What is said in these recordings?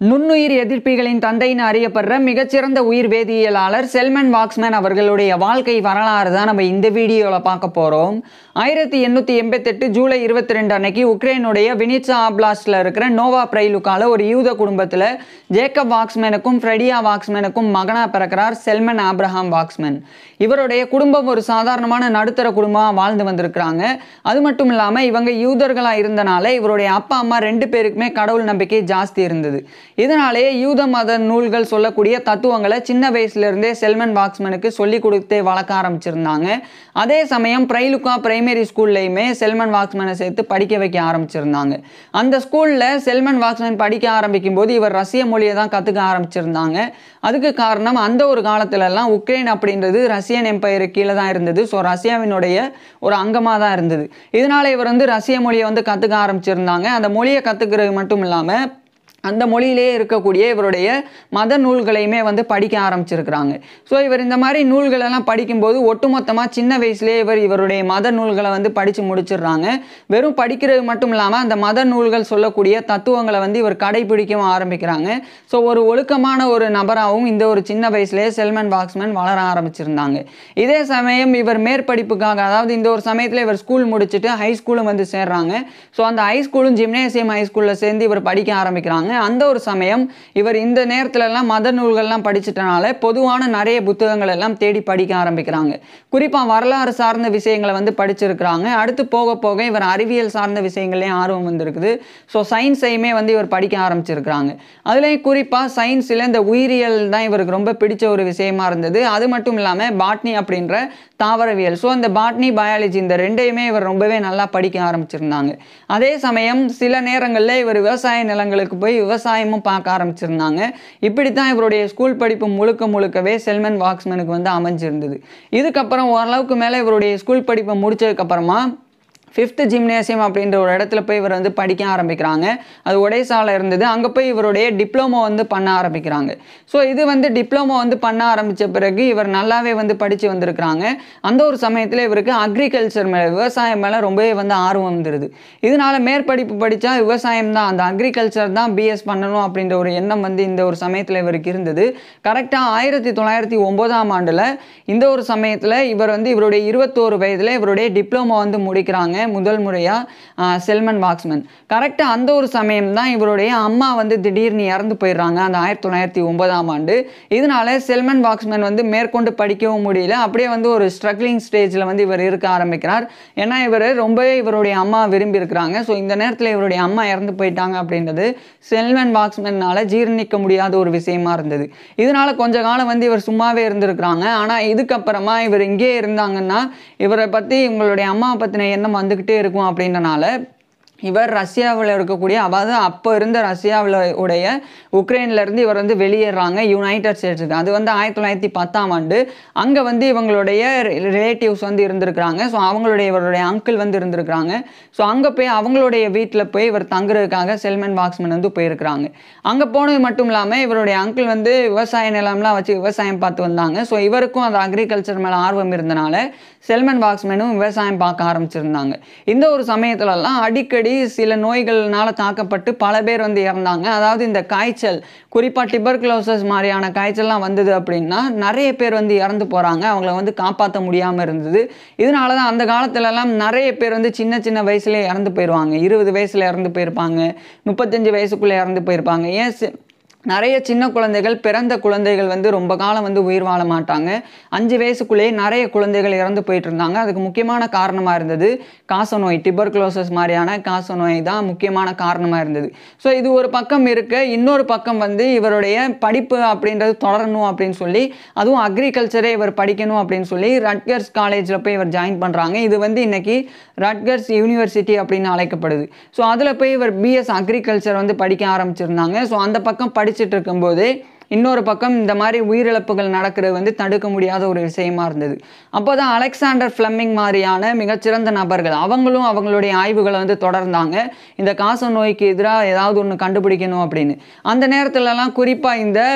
நுண்ணுயிர் எதிர்ப்பிகளின் தந்தைன்னு அறியப்படுற மிகச்சிறந்த உயிர் வேதியியலாளர் செல்மன் வாக்ஸ்மேன் அவர்களுடைய வாழ்க்கை வரலாறு தான் நம்ம இந்த வீடியோவில் பார்க்க போகிறோம் ஆயிரத்தி எண்ணூற்றி எண்பத்தெட்டு ஜூலை இருபத்தி ரெண்டு அன்னைக்கு உக்ரைனுடைய வினிட்சா ஆப்லாஸ்டில் இருக்கிற நோவா பிரைலுக்கால ஒரு யூத குடும்பத்தில் ஜேக்கப் வாக்ஸ்மேனுக்கும் ஃப்ரெடியா வாக்ஸ்மேனுக்கும் மகனாக பிறக்கிறார் செல்மன் ஆப்ரஹாம் வாக்ஸ்மேன் இவருடைய குடும்பம் ஒரு சாதாரணமான நடுத்தர குடும்பமாக வாழ்ந்து வந்திருக்கிறாங்க அது மட்டும் இல்லாமல் இவங்க யூதர்களாக இருந்தனால இவருடைய அப்பா அம்மா ரெண்டு பேருக்குமே கடவுள் நம்பிக்கை ஜாஸ்தி இருந்தது இதனாலேயே யூத மத நூல்கள் சொல்லக்கூடிய தத்துவங்களை சின்ன வயசுலேருந்தே செல்மன் வாக்ஸ்மனுக்கு சொல்லி கொடுத்தே வளர்க்க ஆரம்பிச்சிருந்தாங்க அதே சமயம் பிரைலுக்கா பிரைமரி ஸ்கூல்லையுமே செல்மன் வாக்ஸ்மனை சேர்த்து படிக்க வைக்க ஆரம்பிச்சிருந்தாங்க அந்த ஸ்கூலில் செல்மன் வாக்ஸ்மன் படிக்க ஆரம்பிக்கும் போது இவர் ரஷ்ய மொழியை தான் கற்றுக்க ஆரம்பிச்சிருந்தாங்க அதுக்கு காரணம் அந்த ஒரு காலத்துலலாம் உக்ரைன் அப்படின்றது ரஷ்யன் எம்பையரு கீழே தான் இருந்தது ஸோ ரஷ்யாவினுடைய ஒரு அங்கமாக தான் இருந்தது இதனால இவர் வந்து ரஷ்ய மொழியை வந்து கற்றுக்க ஆரம்பிச்சிருந்தாங்க அந்த மொழியை கற்றுக்கிறது மட்டும் இல்லாமல் அந்த மொழியிலே இருக்கக்கூடிய இவருடைய மத நூல்களையுமே வந்து படிக்க ஆரம்பிச்சிருக்கிறாங்க ஸோ இவர் இந்த மாதிரி நூல்களெல்லாம் படிக்கும்போது ஒட்டுமொத்தமாக சின்ன வயசுலேயே இவர் இவருடைய மத நூல்களை வந்து படித்து முடிச்சிடுறாங்க வெறும் படிக்கிறது மட்டும் இல்லாமல் அந்த மத நூல்கள் சொல்லக்கூடிய தத்துவங்களை வந்து இவர் கடைபிடிக்கவும் ஆரம்பிக்கிறாங்க ஸோ ஒரு ஒழுக்கமான ஒரு நபராகவும் இந்த ஒரு சின்ன வயசுலேயே செல்மன் வாக்ஸ்மேன் வளர ஆரம்பிச்சிருந்தாங்க இதே சமயம் இவர் மேற்படிப்புக்காக அதாவது இந்த ஒரு சமயத்தில் இவர் ஸ்கூல் முடிச்சுட்டு ஹை ஸ்கூலும் வந்து சேர்றாங்க ஸோ அந்த ஹை ஸ்கூலும் ஜிம்னேசியம் ஹை ஸ்கூலில் சேர்ந்து இவர் படிக்க ஆரம்பிக்கிறாங்க அந்த ஒரு சமயம் இவர் இந்த நேரத்துலலாம் மத நூல்கள்லாம் படிச்சிட்டனால பொதுவான நிறைய புத்தகங்கள் எல்லாம் தேடி படிக்க ஆரம்பிக்கிறாங்க குறிப்பாக வரலாறு சார்ந்த விஷயங்களை வந்து படிச்சிருக்கிறாங்க அடுத்து போக போக இவர் அறிவியல் சார்ந்த விஷயங்கள்லேயும் ஆர்வம் வந்திருக்குது ஸோ சயின்ஸையுமே வந்து இவர் படிக்க ஆரம்பிச்சிருக்கிறாங்க அதுலேயும் குறிப்பாக சயின்ஸில் இந்த உயிரியல் தான் இவருக்கு ரொம்ப பிடிச்ச ஒரு விஷயமா இருந்தது அது மட்டும் இல்லாமல் பாட்னி அப்படின்ற தாவரவியல் ஸோ இந்த பாட்னி பயாலஜி இந்த ரெண்டையுமே இவர் ரொம்பவே நல்லா படிக்க ஆரம்பிச்சிருந்தாங்க அதே சமயம் சில நேரங்களில் இவர் விவசாய நிலங்களுக்கு போய் விவசாயமும் பார்க்க ஆரம்பிச்சிருந்தாங்க இப்படி தான் இவருடைய ஸ்கூல் படிப்பு முழுக்க முழுக்கவே செல்மன் வாக்ஸ்மனுக்கு வந்து அமைஞ்சிருந்தது இதுக்கப்புறம் ஓரளவுக்கு மேலே இவருடைய ஸ்கூல் படிப்பை முடிச்சதுக்கப்புறமா ஃபிஃப்த்து ஜிம்னேசியம் அப்படின்ற ஒரு இடத்துல போய் இவர் வந்து படிக்க ஆரம்பிக்கிறாங்க அது ஒடேசாவில் இருந்தது அங்கே போய் இவருடைய டிப்ளமோ வந்து பண்ண ஆரம்பிக்கிறாங்க ஸோ இது வந்து டிப்ளமோ வந்து பண்ண ஆரம்பித்த பிறகு இவர் நல்லாவே வந்து படித்து வந்திருக்கிறாங்க அந்த ஒரு சமயத்தில் இவருக்கு அக்ரிகல்ச்சர் மேலே விவசாயம் மேலே ரொம்பவே வந்து ஆர்வம் வந்துடுது இதனால மேற்படிப்பு படித்தா விவசாயம் தான் அந்த அக்ரிகல்ச்சர் தான் பிஎஸ் பண்ணணும் அப்படின்ற ஒரு எண்ணம் வந்து இந்த ஒரு சமயத்தில் இவருக்கு இருந்தது கரெக்டாக ஆயிரத்தி தொள்ளாயிரத்தி ஒம்போதாம் ஆண்டில் இந்த ஒரு சமயத்தில் இவர் வந்து இவருடைய இருபத்தோரு வயதில் இவருடைய டிப்ளமோ வந்து முடிக்கிறாங்க முதல் முறையாக செல்மன் வாக்ஸ்மன் கரெக்டாக அந்த ஒரு சமயம் தான் இவருடைய அம்மா வந்து திடீர்னு இறந்து போயிடுறாங்க அந்த ஆயிரத்தி தொள்ளாயிரத்தி ஒன்பதாம் ஆண்டு இதனால செல்மன் வாக்ஸ்மன் வந்து மேற்கொண்டு படிக்கவும் முடியல அப்படியே வந்து ஒரு ஸ்ட்ரகிளிங் ஸ்டேஜில் வந்து இவர் இருக்க ஆரம்பிக்கிறார் ஏன்னா இவர் ரொம்பவே இவருடைய அம்மா விரும்பி இருக்கிறாங்க ஸோ இந்த நேரத்தில் இவருடைய அம்மா இறந்து போயிட்டாங்க அப்படின்றது செல்மன் வாக்ஸ்மன்னால ஜீர்ணிக்க முடியாத ஒரு விஷயமா இருந்தது இதனால கொஞ்ச காலம் வந்து இவர் சும்மாவே இருந்திருக்கிறாங்க ஆனால் இதுக்கப்புறமா இவர் இங்கே இருந்தாங்கன்னா இவரை பற்றி இவங்களுடைய அம்மா பற்றின எண்ணம் வந்துக்கிட்டே இருக்கும் அப்படின்றனால இவர் ரஷ்யாவில் இருக்கக்கூடிய அதாவது அப்போ இருந்த ரஷ்யாவில் உடைய உக்ரைன்லேருந்து இவர் வந்து வெளியேறாங்க யுனைடெட் ஸ்டேட்ஸுக்கு அது வந்து ஆயிரத்தி தொள்ளாயிரத்தி பத்தாம் ஆண்டு அங்கே வந்து இவங்களுடைய ரிலேட்டிவ்ஸ் வந்து இருந்திருக்கிறாங்க ஸோ அவங்களுடைய இவருடைய அங்கிள் வந்து இருந்திருக்கிறாங்க ஸோ அங்கே போய் அவங்களுடைய வீட்டில் போய் இவர் தங்குறதுக்காக செல்மன் வாக்ஸ்மன் வந்து போயிருக்கிறாங்க அங்கே போனது மட்டும் இல்லாமல் இவருடைய அங்கிள் வந்து விவசாய நிலம்லாம் வச்சு விவசாயம் பார்த்து வந்தாங்க ஸோ இவருக்கும் அந்த அக்ரிகல்ச்சர் மேலே ஆர்வம் இருந்தனால செல்மன் வாக்ஸ்மேனும் விவசாயம் பார்க்க ஆரம்பிச்சிருந்தாங்க இந்த ஒரு சமயத்துலலாம் அடிக்கடி சில நோய்கள்னால தாக்கப்பட்டு பல பேர் வந்து இறந்தாங்க அதாவது இந்த காய்ச்சல் குறிப்பாக டிபர்குலோசஸ் மாதிரியான காய்ச்சல்லாம் வந்தது அப்படின்னா நிறைய பேர் வந்து இறந்து போகிறாங்க அவங்கள வந்து காப்பாற்ற முடியாமல் இருந்தது இதனால தான் அந்த காலத்துலலாம் நிறைய பேர் வந்து சின்ன சின்ன வயசுலேயே இறந்து போயிடுவாங்க இருபது வயசில் இறந்து போயிருப்பாங்க முப்பத்தஞ்சு வயசுக்குள்ளே இறந்து போயிருப்பாங்க ஏன் சி- நிறைய சின்ன குழந்தைகள் பிறந்த குழந்தைகள் வந்து ரொம்ப காலம் வந்து உயிர் வாழ மாட்டாங்க அஞ்சு வயசுக்குள்ளேயே நிறைய குழந்தைகள் இறந்து போயிட்டு இருந்தாங்க அதுக்கு முக்கியமான காரணமாக இருந்தது காசநோய் டிபர்குலோசஸ் மாதிரியான காசநோய் தான் முக்கியமான காரணமாக இருந்தது ஸோ இது ஒரு பக்கம் இருக்க இன்னொரு பக்கம் வந்து இவருடைய படிப்பு அப்படின்றது தொடரணும் அப்படின்னு சொல்லி அதுவும் அக்ரிகல்ச்சரே இவர் படிக்கணும் அப்படின்னு சொல்லி ரட்கர்ஸ் காலேஜில் போய் இவர் ஜாயின் பண்ணுறாங்க இது வந்து இன்னைக்கு ரட்கர்ஸ் யூனிவர்சிட்டி அப்படின்னு அழைக்கப்படுது ஸோ அதில் போய் இவர் பிஎஸ் அக்ரிகல்ச்சர் வந்து படிக்க ஆரம்பிச்சிருந்தாங்க ஸோ அந்த பக்கம் படிச்சுட்டு இருக்கும்போது இன்னொரு பக்கம் இந்த மாதிரி உயிரிழப்புகள் நடக்கிறது வந்து தடுக்க முடியாத ஒரு விஷயமா இருந்தது அப்போ தான் அலெக்சாண்டர் ஃப்ளெமிங் மாதிரியான மிகச்சிறந்த நபர்கள் அவங்களும் அவங்களுடைய ஆய்வுகளை வந்து தொடர்ந்தாங்க இந்த காச நோய்க்கு எதிராக ஏதாவது ஒன்று கண்டுபிடிக்கணும் அப்படின்னு அந்த நேரத்துலலாம் குறிப்பாக இந்த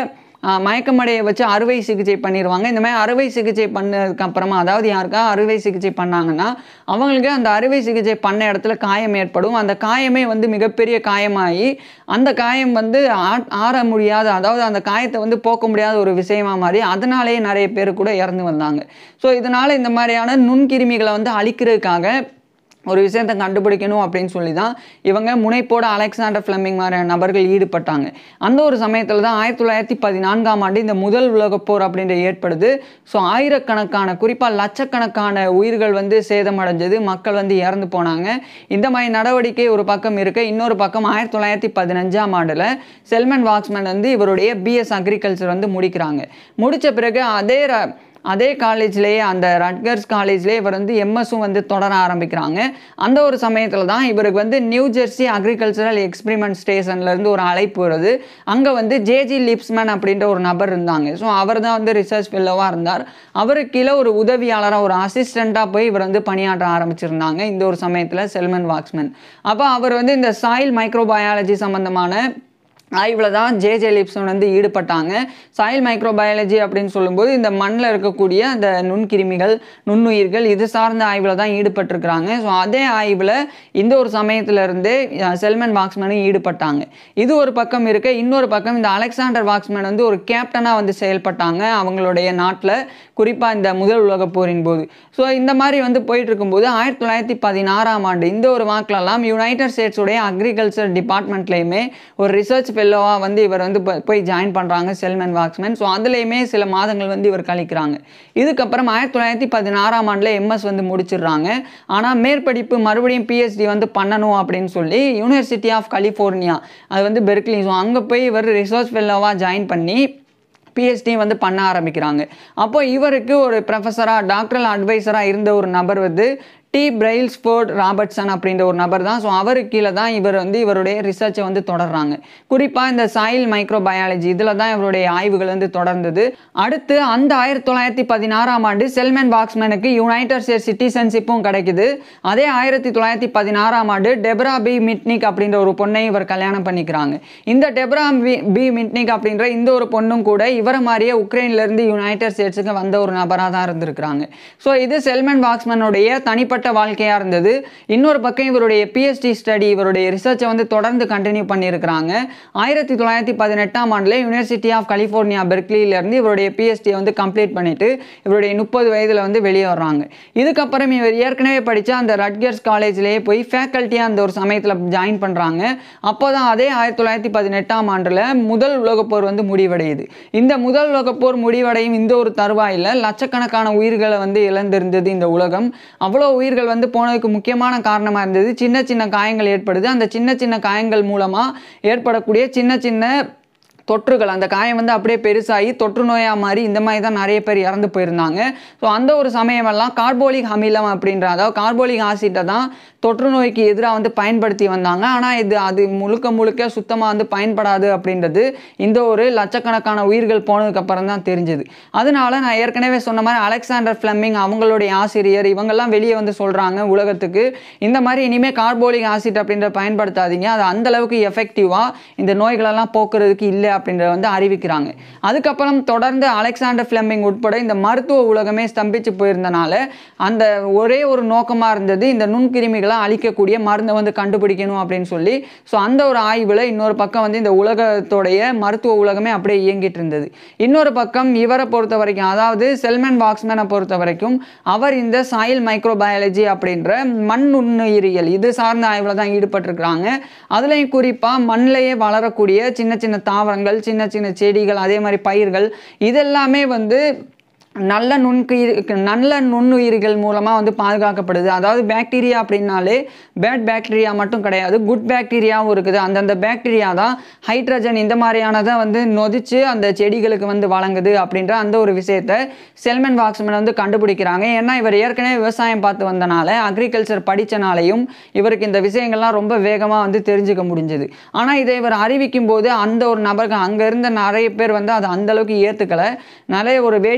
ஆஹ், மயக்கமடைய வச்சு அறுவை சிகிச்சை பண்ணிடுவாங்க இந்த மாதிரி அறுவை சிகிச்சை பண்ணதுக்கு அப்புறமா அதாவது யாருக்கா அறுவை சிகிச்சை பண்ணாங்கன்னா அவங்களுக்கு அந்த அறுவை சிகிச்சை பண்ண இடத்துல காயம் ஏற்படும் அந்த காயமே வந்து மிகப்பெரிய காயமாகி அந்த காயம் வந்து ஆ- ஆற முடியாத அதாவது அந்த காயத்தை வந்து போக்க முடியாத ஒரு விஷயமா மாறி அதனாலேயே நிறைய பேர் கூட இறந்து வந்தாங்க ஸோ இதனால இந்த மாதிரியான நுண்கிருமிகளை வந்து அழிக்கிறதுக்காக ஒரு விஷயத்தை கண்டுபிடிக்கணும் அப்படின்னு சொல்லி தான் இவங்க முனைப்போட அலெக்சாண்டர் ஃப்ளெமிங் மாதிரியான நபர்கள் ஈடுபட்டாங்க அந்த ஒரு சமயத்தில் தான் ஆயிரத்தி தொள்ளாயிரத்தி பதினான்காம் ஆண்டு இந்த முதல் உலகப் போர் அப்படின்ற ஏற்படுது ஸோ ஆயிரக்கணக்கான குறிப்பாக லட்சக்கணக்கான உயிர்கள் வந்து சேதமடைஞ்சது மக்கள் வந்து இறந்து போனாங்க இந்த மாதிரி நடவடிக்கை ஒரு பக்கம் இருக்க இன்னொரு பக்கம் ஆயிரத்தி தொள்ளாயிரத்தி பதினஞ்சாம் ஆண்டில் செல்மன் வாக்ஸ்மேன் வந்து இவருடைய பிஎஸ் அக்ரிகல்ச்சர் வந்து முடிக்கிறாங்க முடித்த பிறகு அதே ர- அதே காலேஜ்லேயே அந்த ரட்கர்ஸ் காலேஜ்லேயே இவர் வந்து எம்எஸும் வந்து தொடர ஆரம்பிக்கிறாங்க அந்த ஒரு சமயத்தில் தான் இவருக்கு வந்து நியூ ஜெர்சி அக்ரிகல்ச்சரல் எக்ஸ்பிரிமெண்ட் ஸ்டேஷன்லேருந்து ஒரு அழைப்பு வருது அங்கே வந்து ஜேஜி லிப்ஸ்மேன் அப்படின்ற ஒரு நபர் இருந்தாங்க ஸோ அவர் தான் வந்து ரிசர்ச் ஃபெல்லோவாக இருந்தார் அவருக்கு கீழே ஒரு உதவியாளராக ஒரு அசிஸ்டண்ட்டாக போய் இவர் வந்து பணியாற்ற ஆரம்பிச்சிருந்தாங்க இந்த ஒரு சமயத்தில் செல்மன் வாக்ஸ்மேன் அப்போ அவர் வந்து இந்த சாயில் மைக்ரோபயாலஜி சம்மந்தமான ஆய்வில் தான் ஜேஜே லிப்சன் வந்து ஈடுபட்டாங்க சாயில் மைக்ரோபயாலஜி அப்படின்னு சொல்லும்போது இந்த மண்ணில் இருக்கக்கூடிய அந்த நுண்கிருமிகள் நுண்ணுயிர்கள் இது சார்ந்த ஆய்வில் தான் ஈடுபட்டிருக்கிறாங்க ஸோ அதே ஆய்வில் இந்த ஒரு சமயத்திலிருந்தே அஹ், செல்மன் வாக்ஸ்மேனும் ஈடுபட்டாங்க இது ஒரு பக்கம் இருக்க இன்னொரு பக்கம் இந்த அலெக்சாண்டர் வாக்ஸ்மேன் வந்து ஒரு கேப்டனாக வந்து செயல்பட்டாங்க அவங்களுடைய நாட்டில் குறிப்பாக இந்த முதல் உலகப் போரின் போது ஸோ இந்த மாதிரி வந்து போயிட்டு இருக்கும்போது ஆயிரத்தி தொள்ளாயிரத்தி பதினாறாம் ஆண்டு இந்த ஒரு வாக்கிலலாம் யுனைடெட் ஸ்டேட்ஸுடைய அக்ரிகல்ச்சர் டிபார்ட்மெண்ட்லேயுமே ஒரு ரிசர்ச் ஃபெல்லோவாக வந்து இவர் வந்து போய்- போய் ஜாயின் பண்ணுறாங்க செல்மன் வாக்ஸ்மேன் ஸோ அதுலேயுமே சில மாதங்கள் வந்து இவர் கழிக்கிறாங்க இதுக்கப்புறம் ஆயிரத்தி தொள்ளாயிரத்தி பதினாறாம் ஆண்டில் எம்எஸ் வந்து முடிச்சிடுறாங்க ஆனால் மேற்படிப்பு மறுபடியும் பிஹெச்டி வந்து பண்ணணும் அப்படின்னு சொல்லி யூனிவர்சிட்டி ஆஃப் கலிஃபோர்னியா அது வந்து பெர்க்லி ஸோ அங்கே போய் இவர் ரிசர்ச் ஃபெல்லோவாக ஜாயின் பண்ணி பிஹெச்டி வந்து பண்ண ஆரம்பிக்கிறாங்க அப்போ இவருக்கு ஒரு ப்ரொஃபஸராக டாக்டரல் அட்வைசராக இருந்த ஒரு நபர் வந்து டி பிரைல்ஸ்ஃபோர்ட் ராபர்ட்சன் அப்படின்ற ஒரு நபர் தான் ஸோ அவருக்கு கீழே தான் இவர் வந்து இவருடைய ரிசர்ச்சை வந்து தொடர்றாங்க குறிப்பாக இந்த சாயில் மைக்ரோபயாலஜி இதில் தான் இவருடைய ஆய்வுகள் வந்து தொடர்ந்தது அடுத்து அந்த ஆயிரத்தி தொள்ளாயிரத்தி பதினாறாம் ஆண்டு செல்மன் பாக்ஸ்மேனுக்கு யுனைடெட் ஸ்டேட்ஸ் சிட்டிசன்ஷிப்பும் கிடைக்குது அதே ஆயிரத்தி தொள்ளாயிரத்தி பதினாறாம் ஆண்டு டெப்ரா பி மிட்னிக் அப்படின்ற ஒரு பொண்ணை இவர் கல்யாணம் பண்ணிக்கிறாங்க இந்த டெப்ரா பி பி மிட்னிக் அப்படின்ற இந்த ஒரு பொண்ணும் கூட இவரை மாதிரியே உக்ரைன்லேருந்து யுனைடெட் ஸ்டேட்ஸுக்கு வந்த ஒரு நபராக தான் இருந்திருக்கிறாங்க ஸோ இது செல்மன் வாக்ஸ்மனுடைய தனிப்பட்ட வாழ்க்கையாக இருந்தது இன்னொரு பக்கம் இவருடைய பிஹெச்டி ஸ்டடி இவருடைய ரிசர்ச்சை வந்து தொடர்ந்து கண்டினியூ பண்ணியிருக்கிறாங்க ஆயிரத்தி தொள்ளாயிரத்தி பதினெட்டாம் ஆண்டில் யுனிவர்சிட்டி ஆஃப் கலிஃபோர்னியா பெர்க்லியிலேருந்து இவருடைய பிஹெச்டியை வந்து கம்ப்ளீட் பண்ணிட்டு இவருடைய முப்பது வயதில் வந்து வெளியே வர்றாங்க இதுக்கப்புறம் இவர் ஏற்கனவே படித்த அந்த ரட்கர்ஸ் காலேஜ்லேயே போய் ஃபேக்கல்ட்டியாக அந்த ஒரு சமயத்தில் ஜாயின் பண்ணுறாங்க அப்போ தான் அதே ஆயிரத்தி தொள்ளாயிரத்தி பதினெட்டாம் ஆண்டில் முதல் உலகப் போர் வந்து முடிவடையுது இந்த முதல் உலகப் போர் முடிவடையும் இந்த ஒரு தருவாயில் லட்சக்கணக்கான உயிர்களை வந்து இழந்திருந்தது இந்த உலகம் அவ்வளோ உயிர்கள் வந்து போனதுக்கு முக்கியமான காரணமாக இருந்தது சின்ன சின்ன காயங்கள் ஏற்படுது அந்த சின்ன சின்ன காயங்கள் மூலமாக ஏற்படக்கூடிய சின்ன சின்ன தொற்றுகள் அந்த காயம் வந்து அப்படியே பெருசாகி தொற்று நோயாக மாறி இந்த மாதிரி தான் நிறைய பேர் இறந்து போயிருந்தாங்க ஸோ அந்த ஒரு சமயமெல்லாம் கார்போலிக் அமிலம் அப்படின்ற அதாவது கார்போலிக் ஆசிட்டை தான் தொற்று நோய்க்கு எதிராக வந்து பயன்படுத்தி வந்தாங்க ஆனால் இது அது முழுக்க முழுக்க சுத்தமாக வந்து பயன்படாது அப்படின்றது இந்த ஒரு லட்சக்கணக்கான உயிர்கள் போனதுக்கப்புறம் தான் தெரிஞ்சது அதனால நான் ஏற்கனவே சொன்ன மாதிரி அலெக்சாண்டர் ஃப்ளெமிங் அவங்களுடைய ஆசிரியர் இவங்கெல்லாம் வெளியே வந்து சொல்கிறாங்க உலகத்துக்கு இந்த மாதிரி இனிமேல் கார்போலிக் ஆசிட் அப்படின்ற பயன்படுத்தாதீங்க அது அந்த அளவுக்கு எஃபெக்டிவாக இந்த நோய்களெல்லாம் போக்குறதுக்கு இல்லை அப்படின்றத வந்து அறிவிக்கிறாங்க அதுக்கப்புறம் தொடர்ந்து அலெக்சாண்டர் ஃப்ளெமிங் உட்பட இந்த மருத்துவ உலகமே ஸ்தம்பிச்சு போயிருந்தனால அந்த ஒரே ஒரு நோக்கமாக இருந்தது இந்த நுண்கிருமிகளை அழிக்கக்கூடிய மருந்தை வந்து கண்டுபிடிக்கணும் அப்படின்னு சொல்லி ஸோ அந்த ஒரு ஆய்வில் இன்னொரு பக்கம் வந்து இந்த உலகத்தோடைய மருத்துவ உலகமே அப்படியே இயங்கிட்டு இருந்தது இன்னொரு பக்கம் இவரை பொறுத்த வரைக்கும் அதாவது செல்மன் வாக்ஸ்மேனை பொறுத்த வரைக்கும் அவர் இந்த சாயில் மைக்ரோபயாலஜி அப்படின்ற மண் நுண்ணுயிரியல் இது சார்ந்த ஆய்வில் தான் ஈடுபட்டிருக்கிறாங்க அதுலேயும் குறிப்பாக மண்ணிலேயே வளரக்கூடிய சின்ன சின்ன தாவரங்கள் சின்ன சின்ன செடிகள் அதே மாதிரி பயிர்கள் இதெல்லாமே வந்து நல்ல நுண்குயிர் நல்ல நுண்ணுயிர்கள் மூலமாக வந்து பாதுகாக்கப்படுது அதாவது பாக்டீரியா அப்படின்னாலே பேட் பாக்டீரியா மட்டும் கிடையாது குட் பாக்டீரியாவும் இருக்குது அந்தந்த பாக்டீரியா தான் ஹைட்ரஜன் இந்த மாதிரியானதை வந்து நொதிச்சு அந்த செடிகளுக்கு வந்து வழங்குது அப்படின்ற அந்த ஒரு விஷயத்தை செல்மன் வாக்ஸ்மன் வந்து கண்டுபிடிக்கிறாங்க ஏன்னா இவர் ஏற்கனவே விவசாயம் பார்த்து வந்தனால அக்ரிகல்ச்சர் படித்தனாலையும் இவருக்கு இந்த விஷயங்கள்லாம் ரொம்ப வேகமாக வந்து தெரிஞ்சுக்க முடிஞ்சது ஆனால் இதை இவர் அறிவிக்கும் போது அந்த ஒரு நபருக்கு அங்கே இருந்த நிறைய பேர் வந்து அதை அந்த அளவுக்கு ஏற்றுக்கலை நிறைய ஒரு வேடிக்கையாக தான்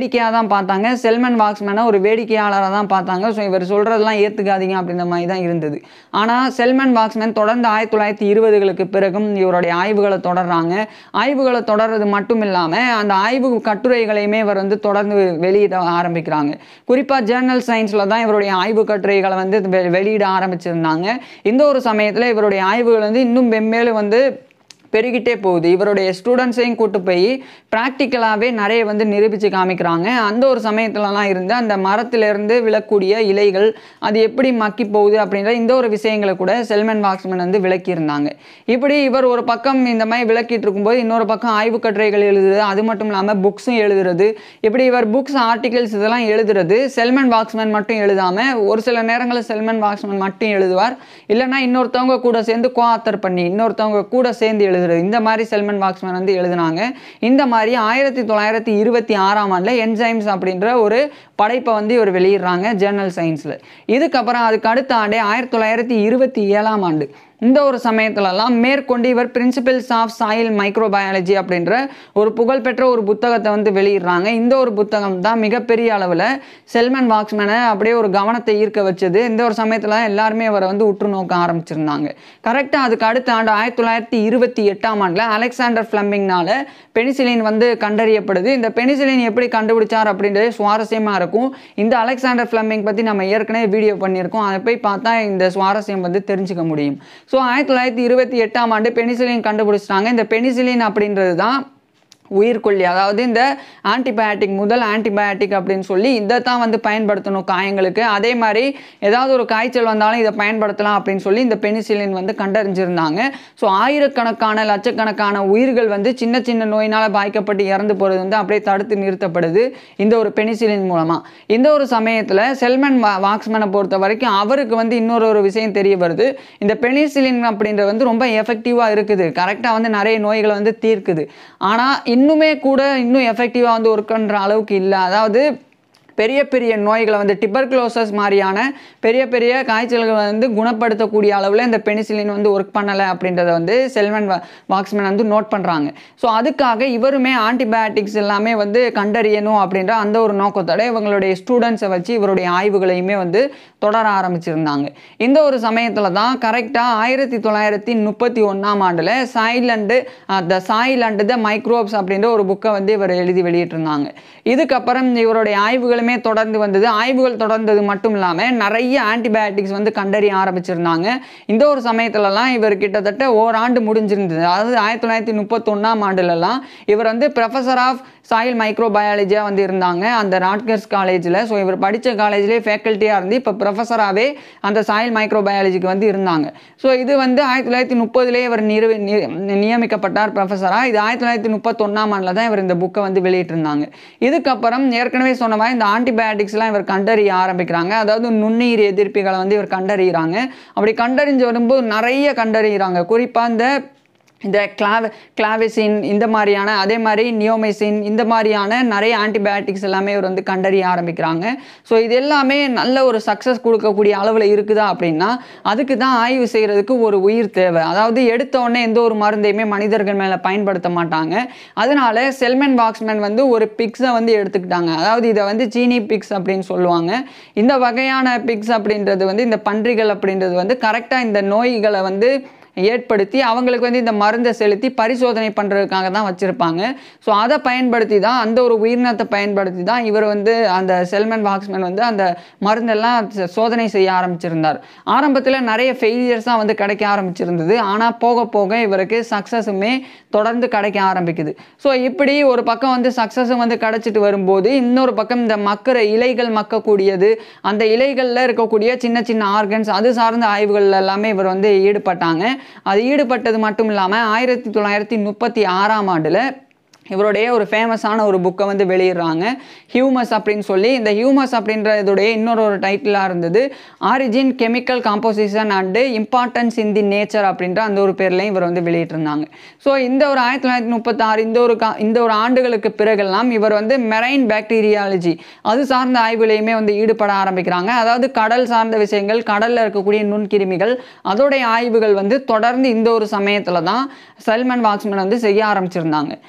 தான் பார்த்தாங்க செல்மன் வாக்ஸ்மேனை ஒரு வேடிக்கையாளராக தான் பார்த்தாங்க ஸோ இவர் சொல்கிறதெல்லாம் ஏற்றுக்காதீங்க அப்படின்ற மாதிரி தான் இருந்தது ஆனால் செல்மன் வாக்ஸ்மேன் தொடர்ந்து ஆயிரத்தி தொள்ளாயிரத்தி இருபதுகளுக்கு பிறகும் இவருடைய ஆய்வுகளை தொடர்றாங்க ஆய்வுகளை தொடர்றது மட்டும் இல்லாமல் அந்த ஆய்வு கட்டுரைகளையுமே இவர் வந்து தொடர்ந்து வெளியிட ஆரம்பிக்கிறாங்க குறிப்பாக ஜேர்னல் சயின்ஸில் தான் இவருடைய ஆய்வு கட்டுரைகளை வந்து வெ- வெளியிட ஆரம்பிச்சிருந்தாங்க இந்த ஒரு சமயத்தில் இவருடைய ஆய்வுகள் வந்து இன்னும் மென்மேலும் வந்து பெருகிட்டே போகுது இவருடைய ஸ்டூடெண்ட்ஸையும் கூட்டு போய் ப்ராக்டிக்கலாகவே நிறைய வந்து நிரூபித்து காமிக்கிறாங்க அந்த ஒரு சமயத்துலலாம் இருந்து அந்த மரத்திலிருந்து விழக்கூடிய இலைகள் அது எப்படி மக்கி போகுது அப்படின்ற இந்த ஒரு விஷயங்களை கூட செல்மன் வாக்ஸ்மன் வந்து விளக்கியிருந்தாங்க இப்படி இவர் ஒரு பக்கம் இந்த மாதிரி விளக்கிட்டு இருக்கும்போது இன்னொரு பக்கம் ஆய்வு கட்டுரைகள் எழுதுறது அது மட்டும் இல்லாமல் புக்ஸும் எழுதுறது இப்படி இவர் புக்ஸ் ஆர்டிகல்ஸ் இதெல்லாம் எழுதுறது செல்மன் வாக்ஸ்மன் மட்டும் எழுதாமல் ஒரு சில நேரங்களில் செல்மன் வாக்ஸ்மன் மட்டும் எழுதுவார் இல்லைன்னா இன்னொருத்தவங்க கூட சேர்ந்து கோ ஆத்தர் பண்ணி இன்னொருத்தவங்க கூட சேர்ந்து எழுதுறது இந்த மாதிரி செல்மன் வாக்ஸ்மேன் வந்து எழுதுனாங்க இந்த மாதிரி ஆயிரத்தி தொள்ளாயிரத்தி இருபத்தி ஆறாம் ஆண்டில் என்சைம்ஸ் அப்படின்ற ஒரு படைப்பை வந்து இவர் வெளியிடுறாங்க ஜேர்னல் சயின்ஸில் இதுக்கப்புறம் அதுக்கு அடுத்த ஆண்டே ஆயிரத்தி தொள்ளாயிரத்தி இருபத்தி ஏழாம் ஆண்டு இந்த ஒரு சமயத்துலலாம் மேற்கொண்டு இவர் பிரின்சிபல்ஸ் ஆஃப் சாயில் மைக்ரோபயாலஜி அப்படின்ற ஒரு புகழ்பெற்ற ஒரு புத்தகத்தை வந்து வெளியிடுறாங்க இந்த ஒரு புத்தகம் தான் மிகப்பெரிய அளவில் செல்மன் வாக்ஸ்மேனை அப்படியே ஒரு கவனத்தை ஈர்க்க வச்சது இந்த ஒரு சமயத்தில் எல்லாருமே அவரை வந்து உற்று நோக்க ஆரம்பிச்சிருந்தாங்க கரெக்டாக அதுக்கு அடுத்த ஆண்டு ஆயிரத்தி தொள்ளாயிரத்தி இருபத்தி எட்டாம் ஆண்டில் அலெக்சாண்டர் ஃப்ளம்பிங்னால பெனிசிலின் வந்து கண்டறியப்படுது இந்த பெனிசிலின் எப்படி கண்டுபிடிச்சார் அப்படின்றது சுவாரஸ்யமாக இருக்கும் இந்த அலெக்சாண்டர் ஃப்ளம்பிங் பற்றி நம்ம ஏற்கனவே வீடியோ பண்ணியிருக்கோம் அதை போய் பார்த்தா இந்த சுவாரஸ்யம் வந்து தெரிஞ்சுக்க முடியும் ஸோ ஆயிரத்தி தொள்ளாயிரத்தி இருபத்தி எட்டாம் ஆண்டு பெனிசிலின் கண்டுபிடிச்சிட்டாங்க இந்த பெனிசிலின் அப்படின்றது தான் உயிர்கொல்லி அதாவது இந்த ஆன்டிபயாட்டிக் முதல் ஆன்டிபயாட்டிக் அப்படின்னு சொல்லி இதை தான் வந்து பயன்படுத்தணும் காயங்களுக்கு அதே மாதிரி ஏதாவது ஒரு காய்ச்சல் வந்தாலும் இதை பயன்படுத்தலாம் அப்படின்னு சொல்லி இந்த பெனிசிலின் வந்து கண்டறிஞ்சிருந்தாங்க ஸோ ஆயிரக்கணக்கான லட்சக்கணக்கான உயிர்கள் வந்து சின்ன சின்ன நோயினால் பாதிக்கப்பட்டு இறந்து போகிறது வந்து அப்படியே தடுத்து நிறுத்தப்படுது இந்த ஒரு பெனிசிலின் மூலமாக இந்த ஒரு சமயத்தில் செல்மன் வா வாக்ஸ்மேனை பொறுத்த வரைக்கும் அவருக்கு வந்து இன்னொரு ஒரு விஷயம் தெரிய வருது இந்த பெனிசிலின் அப்படின்றது வந்து ரொம்ப எஃபெக்டிவாக இருக்குது கரெக்டாக வந்து நிறைய நோய்களை வந்து தீர்க்குது ஆனால் இன்னுமே கூட இன்னும் எஃபெக்டிவாக வந்து ஒர்க் பண்ணுற அளவுக்கு இல்லை அதாவது பெரிய பெரிய நோய்களை வந்து டிபர்குலோசஸ் மாதிரியான பெரிய பெரிய காய்ச்சல்களை வந்து குணப்படுத்தக்கூடிய அளவில் இந்த பெனிசிலின் வந்து ஒர்க் பண்ணலை அப்படின்றத வந்து செல்வன் வா- வாக்ஸ்மேன் வந்து நோட் பண்ணுறாங்க ஸோ அதுக்காக இவருமே ஆன்டிபயாட்டிக்ஸ் எல்லாமே வந்து கண்டறியணும் அப்படின்ற அந்த ஒரு நோக்கத்தோட இவங்களுடைய ஸ்டூடெண்ட்ஸை வச்சு இவருடைய ஆய்வுகளையுமே வந்து தொடர ஆரம்பிச்சிருந்தாங்க இந்த ஒரு சமயத்தில் தான் கரெக்டாக ஆயிரத்தி தொள்ளாயிரத்தி முப்பத்தி ஒன்றாம் ஆண்டில் சாய்லண்டு த சாய்லண்டு த மைக்ரோப்ஸ் அப்படின்ற ஒரு புக்கை வந்து இவர் எழுதி வெளியிட்டிருந்தாங்க இதுக்கப்புறம் இவருடைய ஆய்வுகளுமே தொடர்ந்து வந்தது ஆய்வுகள் தொடர்ந்தது மட்டும் இல்லாமல் நிறைய ஆன்டிபயாட்டிக்ஸ் வந்து கண்டறிய ஆரம்பிச்சிருந்தாங்க இந்த ஒரு சமயத்துலலாம் இவர் கிட்டத்தட்ட ஓராண்டு முடிஞ்சிருந்தது அதாவது ஆயிரத்தி தொள்ளாயிரத்தி முப்பத்தொன்னாம் ஆண்டுலலாம் இவர் வந்து ப்ரொஃபஸர் ஆஃப் சாயில் மைக்ரோபயாலஜியாக வந்து இருந்தாங்க அந்த ராட்கர்ஸ் காலேஜில் ஸோ இவர் படித்த காலேஜ்லேயே ஃபேக்கல்ட்டியாக இருந்து இப்போ ப்ரொஃபஸராகவே அந்த சாயில் மைக்ரோபயாலஜிக்கு வந்து இருந்தாங்க ஸோ இது வந்து ஆயிரத்தி தொள்ளாயிரத்தி முப்பதுலேயே இவர் நிறு நி- நியமிக்கப்பட்டார் ப்ரொஃபஸராக இது ஆயிரத்தி தொள்ளாயிரத்தி முப்பத்தொன்னாம் ஆண்டில் தான் இவர் இந்த புக்கை வந்து வெளியிட்டிருந்தாங்க இதுக்கப்புறம் ஏற்கனவே சொன்ன மாதிரி இந்த ஆன்டிபயாட்டிக்ஸ்லாம் இவர் கண்டறிய ஆரம்பிக்கிறாங்க அதாவது நுண்ணுயிர் எதிர்ப்பிகளை வந்து இவர் கண்டறிகிறாங்க அப்படி கண்டறிஞ்சு வரும்போது நிறைய கண்டறிகிறாங்க குறிப்பாக இந்த இந்த கிளாவ கிளாவிசின் இந்த மாதிரியான அதே மாதிரி நியோமைசின் இந்த மாதிரியான நிறைய ஆன்டிபயாட்டிக்ஸ் எல்லாமே இவர் வந்து கண்டறிய ஆரம்பிக்கிறாங்க ஸோ இது எல்லாமே நல்ல ஒரு சக்ஸஸ் கொடுக்கக்கூடிய அளவில் இருக்குதா அப்படின்னா அதுக்கு தான் ஆய்வு செய்கிறதுக்கு ஒரு உயிர் தேவை அதாவது எடுத்த உடனே எந்த ஒரு மருந்தையுமே மனிதர்கள் மேலே பயன்படுத்த மாட்டாங்க அதனால செல்மென் பாக்ஸ்மேன் வந்து ஒரு பிக்ஸை வந்து எடுத்துக்கிட்டாங்க அதாவது இதை வந்து சீனி பிக்ஸ் அப்படின்னு சொல்லுவாங்க இந்த வகையான பிக்ஸ் அப்படின்றது வந்து இந்த பன்றிகள் அப்படின்றது வந்து கரெக்டாக இந்த நோய்களை வந்து ஏற்படுத்தி அவங்களுக்கு வந்து இந்த மருந்தை செலுத்தி பரிசோதனை பண்ணுறதுக்காக தான் வச்சுருப்பாங்க ஸோ அதை பயன்படுத்தி தான் அந்த ஒரு உயிரினத்தை பயன்படுத்தி தான் இவர் வந்து அந்த செல்மன் வாக்ஸ்மேன் வந்து அந்த மருந்தெல்லாம் ச- சோதனை செய்ய ஆரம்பிச்சிருந்தார் ஆரம்பத்தில் நிறைய ஃபெயிலியர்ஸ் தான் வந்து கிடைக்க ஆரம்பிச்சிருந்தது ஆனால் போக போக இவருக்கு சக்ஸஸுமே தொடர்ந்து கிடைக்க ஆரம்பிக்குது ஸோ இப்படி ஒரு பக்கம் வந்து சக்ஸஸும் வந்து கிடைச்சிட்டு வரும்போது இன்னொரு பக்கம் இந்த மக்கிற இலைகள் மக்கக்கூடியது அந்த இலைகளில் இருக்கக்கூடிய சின்ன சின்ன ஆர்கன்ஸ் அது சார்ந்த ஆய்வுகள் எல்லாமே இவர் வந்து ஈடுபட்டாங்க அது ஈடுபட்டது மட்டும் இல்லாமல் ஆயிரத்தி தொள்ளாயிரத்தி முப்பத்தி ஆறாம் ஆண்டில் இவருடைய ஒரு ஃபேமஸான ஒரு புக்கை வந்து வெளியிடுறாங்க ஹியூமஸ் அப்படின்னு சொல்லி இந்த ஹியூமஸ் அப்படின்றதுடைய இன்னொரு ஒரு டைட்டிலாக இருந்தது origin chemical composition and importance in the nature அப்படின்ற அந்த ஒரு பேர்லையும் இவர் வந்து வெளியிட்டிருந்தாங்க ஸோ இந்த ஒரு ஆயிரத்தி தொள்ளாயிரத்தி முப்பத்தாறு இந்த ஒரு கா இந்த ஒரு ஆண்டுகளுக்கு பிறகெல்லாம் இவர் வந்து மெரைன் பாக்டீரியாலஜி அது சார்ந்த ஆய்வுலையுமே வந்து ஈடுபட ஆரம்பிக்கிறாங்க அதாவது கடல் சார்ந்த விஷயங்கள் கடலில் இருக்கக்கூடிய நுண்கிருமிகள் அதோடைய ஆய்வுகள் வந்து தொடர்ந்து இந்த ஒரு சமயத்தில் தான் சல்மன் வாக்ஸ்மன் வந்து செய்ய ஆரம்பிச்சிருந்தாங்க அப்போ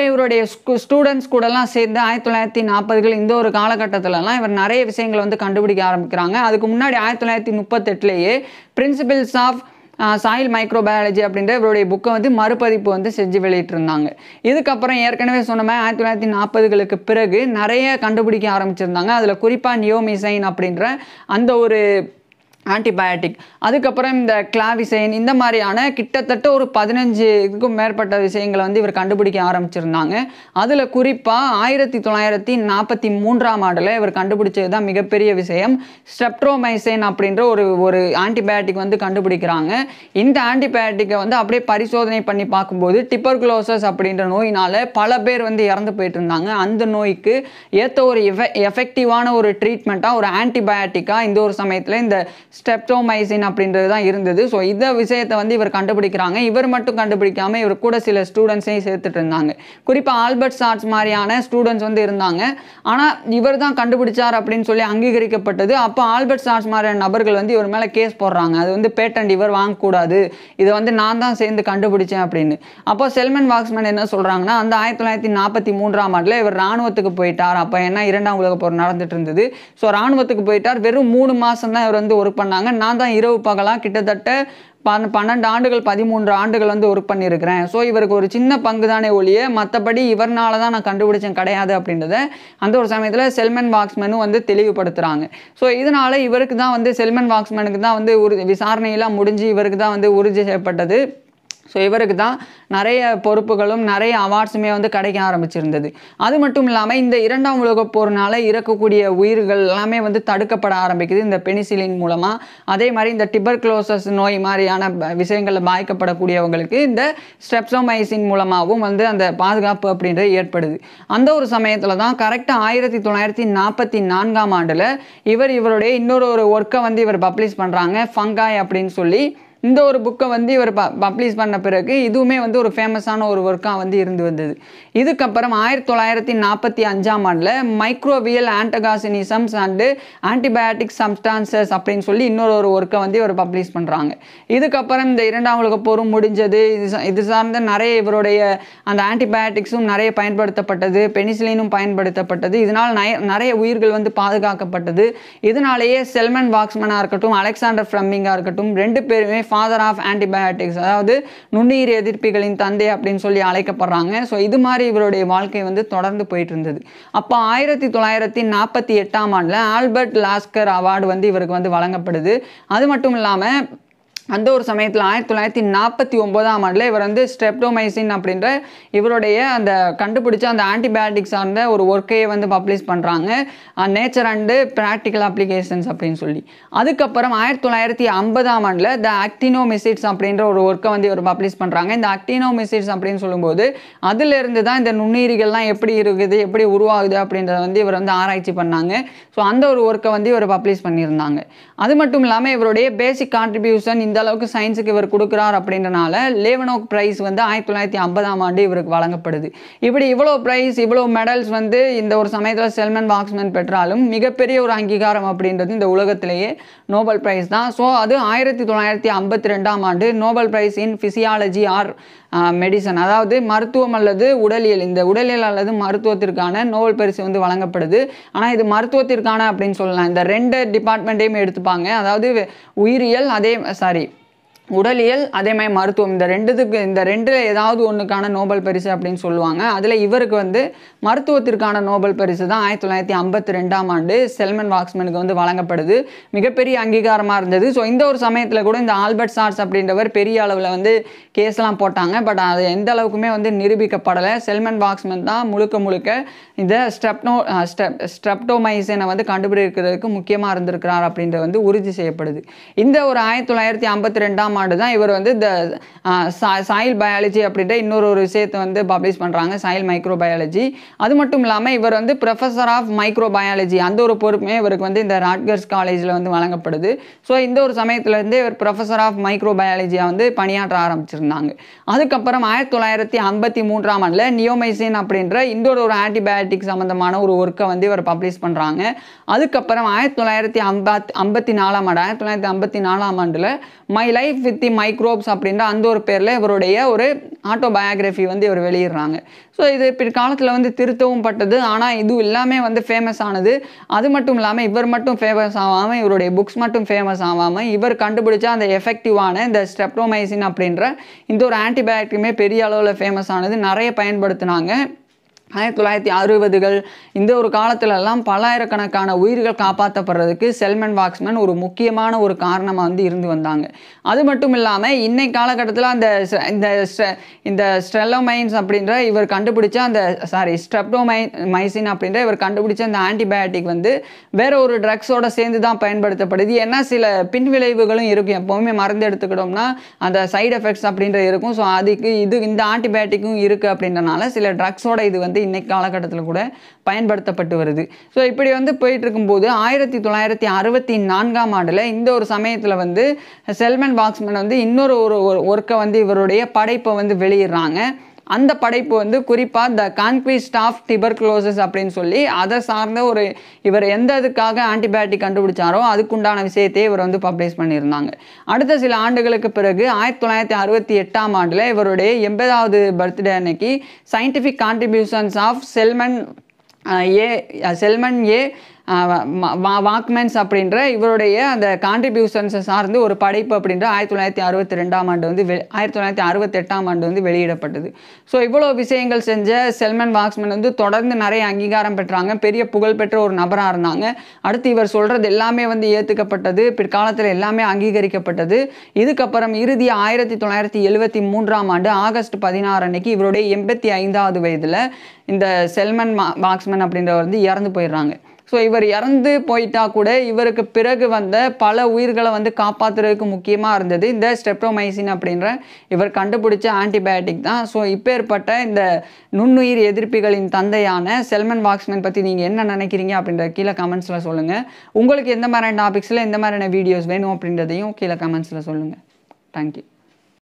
இவருடைய ஸ்டூடெண்ட்ஸ் கூடலாம் சேர்ந்து ஆயிரத்தி தொள்ளாயிரத்தி நாற்பதுகள் இந்த ஒரு காலகட்டத்திலலாம் இவர் நிறைய விஷயங்களை வந்து கண்டுபிடிக்க ஆரம்பிக்கிறாங்க அதுக்கு முன்னாடி ஆயிரத்தி தொள்ளாயிரத்தி முப்பத்தெட்டுலேயே பிரின்சிபிள்ஸ் ஆஃப் சாயில் மைக்ரோபயாலஜி அப்படின்ற இவருடைய புக்கை வந்து மறுபதிப்பு வந்து செஞ்சு வெளியிட்டிருந்தாங்க இதுக்கப்புறம் ஏற்கனவே சொன்ன மாதிரி ஆயிரத்தி தொள்ளாயிரத்தி நாற்பதுகளுக்கு பிறகு நிறைய கண்டுபிடிக்க ஆரம்பிச்சிருந்தாங்க அதில் குறிப்பாக நியோமிசைன் அப்படின்ற அந்த ஒரு ஆன்டிபயோட்டிக் அதுக்கப்புறம் இந்த கிளாவிசைன் இந்த மாதிரியான கிட்டத்தட்ட ஒரு பதினஞ்சு இதுக்கும் மேற்பட்ட விஷயங்களை வந்து இவர் கண்டுபிடிக்க ஆரம்பிச்சிருந்தாங்க அதில் குறிப்பாக ஆயிரத்தி தொள்ளாயிரத்தி நாற்பத்தி மூன்றாம் ஆண்டில் இவர் கண்டுபிடிச்சது தான் மிகப்பெரிய விஷயம் ஸ்ட்ரெப்ட்ரோமைசைன் அப்படின்ற ஒரு ஒரு ஆன்டிபயோட்டிக் வந்து கண்டுபிடிக்கிறாங்க இந்த ஆன்டிபயோட்டிக்கை வந்து அப்படியே பரிசோதனை பண்ணி பார்க்கும்போது டிப்பர்குலோசஸ் அப்படின்ற நோயினால் பல பேர் வந்து இறந்து போயிட்டு இருந்தாங்க அந்த நோய்க்கு ஏற்ற ஒரு எஃபெ எஃபெக்டிவான ஒரு ட்ரீட்மெண்ட்டாக ஒரு ஆன்டிபயோட்டிக்காக இந்த ஒரு சமயத்தில் இந்த ஸ்டெப்டோமைசின் அப்படின்றது தான் இருந்தது ஸோ இந்த விஷயத்தை வந்து இவர் கண்டுபிடிக்கிறாங்க இவர் மட்டும் கண்டுபிடிக்காம இவர் கூட சில ஸ்டூடெண்ட்ஸையும் சேர்த்துட்டு இருந்தாங்க குறிப்பாக ஆல்பர்ட் சார்ட்ஸ் மாதிரியான ஸ்டூடெண்ட்ஸ் வந்து இருந்தாங்க ஆனால் இவர் தான் கண்டுபிடிச்சார் அப்படின்னு சொல்லி அங்கீகரிக்கப்பட்டது அப்போ ஆல்பர்ட் சார்ட்ஸ் மாதிரியான நபர்கள் வந்து இவர் மேலே கேஸ் போடுறாங்க அது வந்து பேட்டன்ட் இவர் வாங்கக்கூடாது இதை வந்து நான் தான் சேர்ந்து கண்டுபிடிச்சேன் அப்படின்னு அப்போ செல்மன் வாக்ஸ்மேன் என்ன சொல்கிறாங்கன்னா அந்த ஆயிரத்தி தொள்ளாயிரத்தி நாற்பத்தி மூன்றாம் ஆண்டில் இவர் ராணுவத்துக்கு போயிட்டார் அப்போ என்ன இரண்டாம் உலக போர் நடந்துட்டு இருந்தது ஸோ ராணுவத்துக்கு போயிட்டார் வெறும் மூணு மாதம் தான் இவர் வந்து ஒர்க் பண்ணாங்க நான் தான் இரவு பகலாக கிட்டத்தட்ட பன் பன்னெண்டு ஆண்டுகள் பதிமூன்று ஆண்டுகள் வந்து ஒர்க் பண்ணியிருக்கிறேன் ஸோ இவருக்கு ஒரு சின்ன பங்கு தானே ஒழிய மற்றபடி இவர்னால தான் நான் கண்டுபிடிச்சேன் கிடையாது அப்படின்றத அந்த ஒரு சமயத்தில் செல்மன் வாக்ஸ்மேனும் வந்து தெளிவுபடுத்துகிறாங்க ஸோ இதனால் இவருக்கு தான் வந்து செல்மன் வாக்ஸ்மேனுக்கு தான் வந்து உறு விசாரணையெல்லாம் முடிஞ்சு இவருக்கு தான் வந்து உறுதி செய்யப்பட்டது ஸோ இவருக்கு தான் நிறைய பொறுப்புகளும் நிறைய அவார்ட்ஸுமே வந்து கிடைக்க ஆரம்பிச்சிருந்தது அது மட்டும் இல்லாமல் இந்த இரண்டாம் உலகப் போர்னால இறக்கக்கூடிய உயிர்கள் எல்லாமே வந்து தடுக்கப்பட ஆரம்பிக்குது இந்த பெனிசிலின் மூலமாக அதே மாதிரி இந்த டிபர்க்ளோசஸ் நோய் மாதிரியான ப- விஷயங்களில் பாதிக்கப்படக்கூடியவங்களுக்கு இந்த ஸ்ட்ரெப்சோமைசின் மூலமாகவும் வந்து அந்த பாதுகாப்பு அப்படின்றது ஏற்படுது அந்த ஒரு சமயத்தில் தான் கரெக்டாக ஆயிரத்தி தொள்ளாயிரத்தி நாற்பத்தி நான்காம் ஆண்டில் இவர் இவருடைய இன்னொரு ஒரு ஒர்க்கை வந்து இவர் பப்ளிஷ் பண்ணுறாங்க ஃபங்காய் அப்படின்னு சொல்லி இந்த ஒரு புக்கை வந்து இவர் ப பப்ளிஷ் பண்ண பிறகு இதுவுமே வந்து ஒரு ஃபேமஸான ஒரு ஒர்க்காக வந்து இருந்து வந்தது இதுக்கப்புறம் ஆயிரத்தி தொள்ளாயிரத்தி நாற்பத்தி அஞ்சாம் ஆண்டில் microbial antagonisms and antibiotic substances அப்படின்னு சொல்லி இன்னொரு ஒரு ஒர்க்கை வந்து இவர் பப்ளிஷ் பண்ணுறாங்க இதுக்கப்புறம் இந்த இரண்டாம் உலகப் போரும் முடிஞ்சது இது சா- இது சார்ந்த நிறைய இவருடைய அந்த ஆன்டிபயோட்டிக்ஸும் நிறைய பயன்படுத்தப்பட்டது பெனிசிலினும் பயன்படுத்தப்பட்டது இதனால் நய- நிறைய உயிர்கள் வந்து பாதுகாக்கப்பட்டது இதனாலேயே செல்மன் வாக்ஸ்மனாக இருக்கட்டும் அலெக்சாண்டர் ஃப்ரம்மிங்காக இருக்கட்டும் ரெண்டு பேருமே ஃபாதர் ஆஃப் ஆன்டிபயோட்டிக்ஸ் அதாவது நுண்ணுயிர் எதிர்ப்பிகளின் தந்தை அப்படின்னு சொல்லி அழைக்கப்படுறாங்க ஸோ இது மாதிரி இவருடைய வாழ்க்கை வந்து தொடர்ந்து போயிட்டு இருந்தது அப்போ ஆயிரத்தி தொள்ளாயிரத்தி நாற்பத்தி எட்டாம் ஆண்டில் ஆல்பர்ட் லாஸ்கர் அவார்டு வந்து இவருக்கு வந்து வழங்கப்படுது அது மட்டும் இல்லாமல் அந்த ஒரு சமயத்தில் ஆயிரத்தி தொள்ளாயிரத்தி நாற்பத்தி ஒம்போதாம் ஆண்டில் இவர் வந்து ஸ்ட்ரெப்டோமைசின் அப்படின்ற இவருடைய அந்த கண்டுபிடிச்ச அந்த ஆன்டிபயோட்டிக் சார்ந்த ஒரு ஒர்க்கையை வந்து பப்ளிஷ் பண்ணுறாங்க நேச்சர் அண்டு ப்ராக்டிக்கல் அப்ளிகேஷன்ஸ் அப்படின்னு சொல்லி அதுக்கப்புறம் ஆயிரத்தி தொள்ளாயிரத்தி ஐம்பதாம் ஆண்டில் த அக்டினோமிசிட்ஸ் அப்படின்ற ஒரு ஒர்க்கை வந்து இவர் பப்ளிஷ் பண்ணுறாங்க இந்த அக்டினோமிசிட்ஸ் அப்படின்னு சொல்லும்போது அதிலிருந்து தான் இந்த நுண்ணுயிரிகள்லாம் எப்படி இருக்குது எப்படி உருவாகுது அப்படின்றத வந்து இவர் வந்து ஆராய்ச்சி பண்ணாங்க ஸோ அந்த ஒரு ஒர்க்கை வந்து இவர் பப்ளிஷ் பண்ணியிருந்தாங்க அது மட்டும் இல்லாமல் இவருடைய பேசிக் கான்ட்ரிபியூஷன் இந்த அளவுக்கு சயின்ஸுக்கு இவர் கொடுக்குறார் அப்படின்றனால லேவனோக் ப்ரைஸ் வந்து ஆயிரத்தி தொள்ளாயிரத்தி ஐம்பதாம் ஆண்டு இவருக்கு வழங்கப்படுது இப்படி இவ்வளோ ப்ரைஸ் இவ்வளோ மெடல்ஸ் வந்து இந்த ஒரு சமயத்தில் செல்மன் வாக்ஸ்மேன் பெற்றாலும் மிகப்பெரிய ஒரு அங்கீகாரம் அப்படின்றது இந்த உலகத்திலேயே நோபல் பிரைஸ் தான் ஸோ அது ஆயிரத்தி தொள்ளாயிரத்தி ஐம்பத்தி ரெண்டாம் ஆண்டு Nobel prize in physiology or medicine அதாவது மருத்துவம் அல்லது உடலியல் இந்த உடலியல் அல்லது மருத்துவத்திற்கான நோபல் பரிசு வந்து வழங்கப்படுது ஆனால் இது மருத்துவத்திற்கான அப்படின்னு சொல்லலாம் இந்த ரெண்டு டிபார்ட்மெண்ட்டையும் எடுத்துப்பாங்க அதாவது உயிரியல் அதே சாரி உடலியல் அதே மாதிரி மருத்துவம் இந்த ரெண்டுத்துக்கு இந்த ரெண்டில் ஏதாவது ஒன்றுக்கான நோபல் பரிசு அப்படின்னு சொல்லுவாங்க அதில் இவருக்கு வந்து மருத்துவத்திற்கான நோபல் பரிசு தான் ஆயிரத்தி தொள்ளாயிரத்தி ஐம்பத்தி ரெண்டாம் ஆண்டு செல்மன் வாக்ஸ்மனுக்கு வந்து வழங்கப்படுது மிகப்பெரிய அங்கீகாரமாக இருந்தது ஸோ இந்த ஒரு சமயத்தில் கூட இந்த ஆல்பர்ட் சார்ஸ் அப்படின்றவர் பெரிய அளவில் வந்து கேஸ்லாம் போட்டாங்க பட் அது எந்த அளவுக்குமே வந்து நிரூபிக்கப்படலை செல்மன் வாக்ஸ்மன் தான் முழுக்க முழுக்க இந்த ஸ்டெப்னோ ஸ்டெப் ஸ்ட்ரெப்டோமைசனை வந்து கண்டுபிடிக்கிறதுக்கு முக்கியமாக இருந்திருக்கிறார் அப்படின்றது வந்து உறுதி செய்யப்படுது இந்த ஒரு ஆயிரத்தி தொள்ளாயிரத்தி ஐம்பத்தி ரெண்டாம் ஆண்டு தான் இவர் வந்து இந்த சாயில் பயாலஜி அப்படின்ற இன்னொரு ஒரு விஷயத்தை வந்து பப்ளிஷ் பண்ணுறாங்க சாயில் மைக்ரோ பயாலஜி அது மட்டும் இல்லாமல் இவர் வந்து ப்ரொஃபஸர் ஆஃப் மைக்ரோ பயாலஜி அந்த ஒரு பொறுப்புமே இவருக்கு வந்து இந்த ராட்கர்ஸ் காலேஜில் வந்து வழங்கப்படுது ஸோ இந்த ஒரு சமயத்துலேருந்து இவர் ப்ரொஃபஸர் ஆஃப் மைக்ரோ பயாலஜியாக வந்து பணியாற்ற ஆரம்பிச்சிருந்தாங்க அதுக்கப்புறம் ஆயிரத்தி தொள்ளாயிரத்தி ஐம்பத்தி மூன்றாம் ஆண்டில் நியோமைசின் அப்படின்ற இன்னொரு ஒரு ஆன்டிபயோட்டிக் சம்மந்தமான ஒரு ஒர்க்கை வந்து இவர் பப்ளிஷ் பண்ணுறாங்க அதுக்கப்புறம் ஆயிரத்தி தொள்ளாயிரத்தி ஐம்பத் ஐம்பத்தி நாலாம் ஆண்டு ஆயிரத்தி தொள்ளாயிரத்தி ஐம்பத்தி நாலாம் ஆண்டில் my life with the microbes அப்படின்ற அந்த ஒரு பேரில் இவருடைய ஒரு ஆட்டோபயோகிராஃபி வந்து இவர் வெளியிடுறாங்க ஸோ இது பிற்காலத்தில் வந்து திருத்தவும் பட்டது ஆனால் இது எல்லாமே வந்து ஃபேமஸ் ஆனது அது மட்டும் இல்லாமல் இவர் மட்டும் ஃபேமஸ் ஆகாமல் இவருடைய புக்ஸ் மட்டும் ஃபேமஸ் ஆகாமல் இவர் கண்டுபிடிச்ச அந்த எஃபெக்டிவான இந்த ஸ்டெப்டோமைசின் அப்படின்ற இந்த ஒரு ஆன்டிபயோட்டிக்குமே பெரிய அளவில் ஃபேமஸ் ஆனது நிறைய பயன்படுத்தினாங்க ஆயிரத்தி தொள்ளாயிரத்தி அறுபதுகள் இந்த ஒரு காலத்துலலாம் பல்லாயிரக்கணக்கான உயிர்கள் காப்பாற்றப்படுறதுக்கு செல்மன் வாக்ஸ்மேன் ஒரு முக்கியமான ஒரு காரணமாக வந்து இருந்து வந்தாங்க அது மட்டும் இல்லாமல் இன்னை காலகட்டத்தில் அந்த ஸ்ட- இந்த ஸ்ட- இந்த ஸ்ட்ரெல்லோமைன்ஸ் அப்படின்ற இவர் கண்டுபிடிச்ச அந்த சாரி ஸ்ட்ரெப்டோமை மைசின் அப்படின்ற இவர் கண்டுபிடிச்ச அந்த ஆன்டிபயோட்டிக் வந்து வேற ஒரு ட்ரக்ஸோட சேர்ந்து தான் பயன்படுத்தப்படுது ஏன்னா சில பின்விளைவுகளும் இருக்கும் எப்போவுமே மருந்து எடுத்துக்கிட்டோம்னா அந்த சைடு எஃபெக்ட்ஸ் அப்படின்ற இருக்கும் ஸோ அதுக்கு இது இந்த ஆன்டிபயோட்டிக்கும் இருக்குது அப்படின்றனால சில ட்ரக்ஸோட இது வந்து இன்னைக்கு காலகட்டத்தில் கூட பயன்படுத்தப்பட்டு வருது ஸோ இப்படி வந்து போயிட்டு இருக்கும்போது ஆயிரத்தி தொள்ளாயிரத்தி அறுபத்தி நான்காம் ஆண்டில் இந்த ஒரு சமயத்தில் வந்து செல்மன் வாக்ஸ்மேன் வந்து இன்னொரு ஒரு ஒர்க்கை வந்து இவருடைய படைப்பை வந்து வெளியிடுறாங்க அந்த படைப்பு வந்து குறிப்பாக த கான்குவிஸ்ட் ஆஃப் டிபர்குலோசிஸ் அப்படின்னு சொல்லி அதை சார்ந்த ஒரு இவர் எந்த இதுக்காக ஆன்டிபயோட்டிக் கண்டுபிடிச்சாரோ அதுக்குண்டான விஷயத்தையே இவர் வந்து பப்ளிஷ் பண்ணியிருந்தாங்க அடுத்த சில ஆண்டுகளுக்கு பிறகு ஆயிரத்தி தொள்ளாயிரத்தி அறுபத்தி எட்டாம் ஆண்டில் இவருடைய எண்பதாவது பர்த்டே அன்னைக்கு scientific contributions of Selman uh, A Selman A வாக்மென்ஸ் அப்படின்ற இவருடைய அந்த கான்ட்ரிபியூஷன்ஸை சார்ந்து ஒரு படைப்பு அப்படின்ற ஆயிரத்தி தொள்ளாயிரத்தி அறுபத்தி ரெண்டாம் ஆண்டு வந்து வெ- ஆயிரத்தி தொள்ளாயிரத்தி அறுபத்தெட்டாம் ஆண்டு வந்து வெளியிடப்பட்டது ஸோ இவ்வளோ விஷயங்கள் செஞ்ச செல்மன் வாக்ஸ்மேன் வந்து தொடர்ந்து நிறைய அங்கீகாரம் பெற்றாங்க பெரிய புகழ்பெற்ற ஒரு நபராக இருந்தாங்க அடுத்து இவர் சொல்கிறது எல்லாமே வந்து ஏற்றுக்கப்பட்டது பிற்காலத்தில் எல்லாமே அங்கீகரிக்கப்பட்டது இதுக்கப்புறம் இறுதி ஆயிரத்தி தொள்ளாயிரத்தி எழுவத்தி மூன்றாம் ஆண்டு ஆகஸ்ட் பதினாறு அன்னைக்கு இவருடைய எண்பத்தி ஐந்தாவது வயதில் இந்த செல்மன் மா வாக்ஸ்மேன் அப்படின்றவர் வந்து இறந்து போயிடுறாங்க ஸோ இவர் இறந்து போயிட்டா கூட இவருக்கு பிறகு வந்த பல உயிர்களை வந்து காப்பாற்றுறதுக்கு முக்கியமாக இருந்தது இந்த ஸ்டெப்ரோமைசின் அப்படின்ற இவர் கண்டுபிடிச்ச ஆன்டிபயோட்டிக் தான் ஸோ இப்பேற்பட்ட இந்த நுண்ணுயிர் எதிர்ப்பிகளின் தந்தையான செல்மன் வாக்ஸ்மேன் பற்றி நீங்கள் என்ன நினைக்கிறீங்க அப்படின்ற கீழே கமெண்ட்ஸில் சொல்லுங்கள் உங்களுக்கு எந்த மாதிரியான டாபிக்ஸில் எந்த மாதிரியான வீடியோஸ் வேணும் அப்படின்றதையும் கீழே கமெண்ட்ஸில் சொல்லுங்கள் தேங்க்யூ